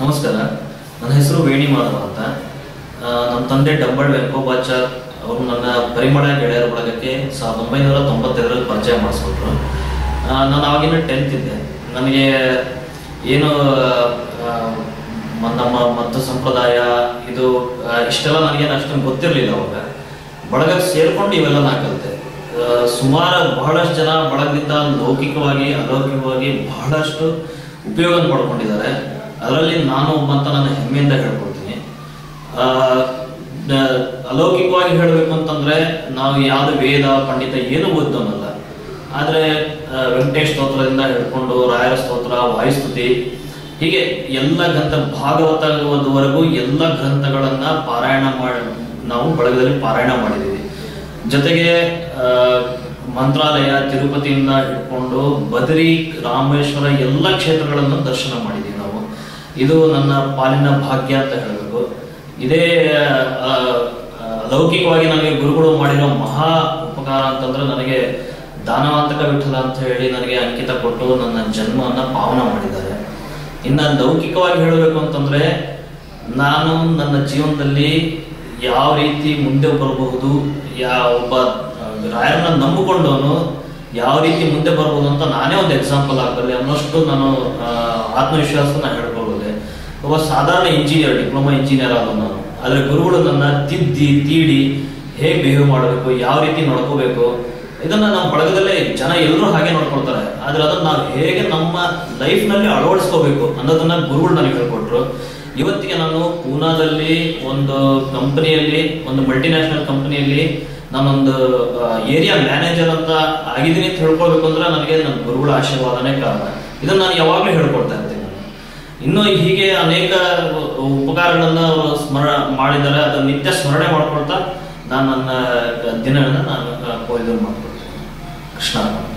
ನಮಸ್ಕಾರ ನನ್ನ ಹೆಸರು ವೇಣಿ ಮಾಧವ ಅಂತ ಆ, ನಮ್ಮ ತಂದೆ ಡಂಬಳ್ ವೆಂಕೋಬಾಚಾರ್ ಅವರು ನನ್ನ ಪರಿಮಳ ಗೆಳೆಯರ ಬಳಗಕ್ಕೆ ಸಾವಿರದ ಒಂಬೈನೂರ ತೊಂಬತ್ತೈದರಲ್ಲಿ ಪರಿಚಯ ಮಾಡಿಸ್ಕೊಟ್ರು ಆ, ನಾನು ಆವಾಗಿನ ಟೆಂತ್ ಇದ್ದೆ ನನಗೆ ಏನು ಆ, ಮ- ನಮ್ಮ ಮತ್ತು ಸಂಪ್ರದಾಯ ಇದು ಆ, ಇಷ್ಟೆಲ್ಲ ನನಗೇನು ಅಷ್ಟೊಂದು ಗೊತ್ತಿರಲಿಲ್ಲ ಅವಾಗ ಬಳಗಕ್ಕೆ ಸೇರ್ಕೊಂಡು ಇವೆಲ್ಲ ನಾ ಕಲಿತೆ ಆ, ಸುಮಾರು ಬಹಳಷ್ಟು ಜನ ಬಳಗದಿಂದ ಲೌಕಿಕವಾಗಿ ಅಲೌಕಿಕವಾಗಿ ಬಹಳಷ್ಟು ಉಪಯೋಗ ಪಡ್ಕೊಂಡಿದ್ದಾರೆ ಅದರಲ್ಲಿ ನಾನು ಒಬ್ಬ ಅಂತ ನಾನು ಹೆಮ್ಮೆಯಿಂದ ಹೇಳ್ಕೊಳ್ತೀನಿ ಆ, ನ- ಅಲೌಕಿಕವಾಗಿ ಹೇಳಬೇಕು ಅಂತಂದ್ರೆ ನಾವು ಯಾವ್ದು ವೇದ ಪಂಡಿತ ಏನು ಓದ್ದವನಲ್ಲ ಆದ್ರೆ ಆ, ವೆಂಕಟೇಶ್ ಸ್ತೋತ್ರದಿಂದ ಹಿಡ್ಕೊಂಡು ರಾಯರ ಸ್ತೋತ್ರ ವಾಯುಸ್ತುತಿ ಹೀಗೆ ಎಲ್ಲ ಗ್ರಂಥ ಭಾಗವತವರೆಗೂ ಎಲ್ಲ ಗ್ರಂಥಗಳನ್ನ ಪಾರಾಯಣ ಮಾಡಿ ನಾವು ಬಳಗದಲ್ಲಿ ಪಾರಾಯಣ ಮಾಡಿದ್ದೀವಿ ಜೊತೆಗೆ ಆ, ಮಂತ್ರಾಲಯ ತಿರುಪತಿಯಿಂದ ಹಿಡ್ಕೊಂಡು ಬದರಿ ರಾಮೇಶ್ವರ ಎಲ್ಲ ಕ್ಷೇತ್ರಗಳನ್ನು ದರ್ಶನ ಮಾಡಿದ್ದೀವಿ ನಾವು ಇದು ನನ್ನ ಪಾಲಿನ ಭಾಗ್ಯ ಅಂತ ಹೇಳಬೇಕು ಇದೇ ಆ, ಆ, ಲೌಕಿಕವಾಗಿ ನನಗೆ ಗುರುಗಳು ಮಾಡಿರೋ ಮಹಾ ಉಪಕಾರ ಅಂತಂದ್ರೆ ನನಗೆ ದಾನವಂತಕ ವಿಠಲ ಅಂತ ಹೇಳಿ ನನಗೆ ಅಂಕಿತ ಕೊಟ್ಟು ನನ್ನ ಜನ್ಮವನ್ನ ಪಾವನ ಮಾಡಿದ್ದಾರೆ ಇನ್ನ ಲೌಕಿಕವಾಗಿ ಹೇಳಬೇಕು ಅಂತಂದ್ರೆ ನಾನು ನನ್ನ ಜೀವನದಲ್ಲಿ ಯಾವ ರೀತಿ ಮುಂದೆ ಬರಬಹುದು ಯಾವ ಒಬ್ಬ ಆ, ರಾಯರನ್ನ ನಂಬಿಕೊಂಡವನು ಯಾವ ರೀತಿ ಮುಂದೆ ಬರ್ಬೋದು ಅಂತ ನಾನೇ ಒಂದು ಎಕ್ಸಾಂಪಲ್ ಆಗಬಲ್ಲೆ ಅನ್ನೋಷ್ಟು ನಾನು ಆ, ಆತ್ಮವಿಶ್ವಾಸನ ಹೇಳ್ಕೊಳ್ಬೋದೆ ಒಬ್ಬ ಸಾಧಾರಣ ಇಂಜಿನಿಯರ್ ಡಿಪ್ಲೊಮಾ ಇಂಜಿನಿಯರ್ ಆದ ನಾನು ಆದ್ರೆ ಗುರುಗಳು ನನ್ನ ತಿದ್ದಿ ತೀಡಿ ಹೇಗೆ ಬಿಹೇವ್ ಮಾಡಬೇಕು ಯಾವ ರೀತಿ ನಡ್ಕೋಬೇಕು ಇದನ್ನ ನಮ್ಮ ಬಳಗದಲ್ಲೇ ಜನ ಎಲ್ಲರೂ ಹಾಗೆ ನೋಡ್ಕೊಳ್ತಾರೆ ಆದ್ರೆ ಅದನ್ನ ನಾವು ಹೇಗೆ ನಮ್ಮ ಲೈಫ್ ನಲ್ಲಿ ಅಳವಡಿಸ್ಕೋಬೇಕು ಅನ್ನೋದನ್ನ ಗುರುಗಳು ನನಗೆ ಹೇಳ್ಕೊಟ್ರು ಇವತ್ತಿಗೆ ನಾನು ಪೂನಾದಲ್ಲಿ ಒಂದು ಕಂಪನಿಯಲ್ಲಿ ಒಂದು ಮಲ್ಟಿನ್ಯಾಷನಲ್ ಕಂಪನಿಯಲ್ಲಿ ನಾನೊಂದು ಏರಿಯಾ ಮ್ಯಾನೇಜರ್ ಅಂತ ಆಗಿದ್ದೀನಿ ಅಂತ ಹೇಳ್ಕೊಳ್ಬೇಕು ಅಂದ್ರೆ ನನಗೆ ನನ್ನ ಗುರುಗಳ ಆಶೀರ್ವಾದನೇ ಕಾರಣ ಇದನ್ನ ನಾನು ಯಾವಾಗಲೂ ಹೇಳ್ಕೊಡ್ತಾ ಇರ್ತೀನಿ ನಾನು ಇನ್ನು ಹೀಗೆ ಅನೇಕ ಉಪಕಾರಗಳನ್ನ ಅವರು ಸ್ಮರ ಮಾಡಿದ್ದಾರೆ ಅದನ್ನ ನಿತ್ಯ ಸ್ಮರಣೆ ಮಾಡ್ಕೊಳ್ತಾ ನಾನು ನನ್ನ ದಿನಗಳನ್ನ ನಾನು ಕೊಯ್ದು ಮಾಡ್ಕೊಳ್ತೀನಿ ಕೃಷ್ಣ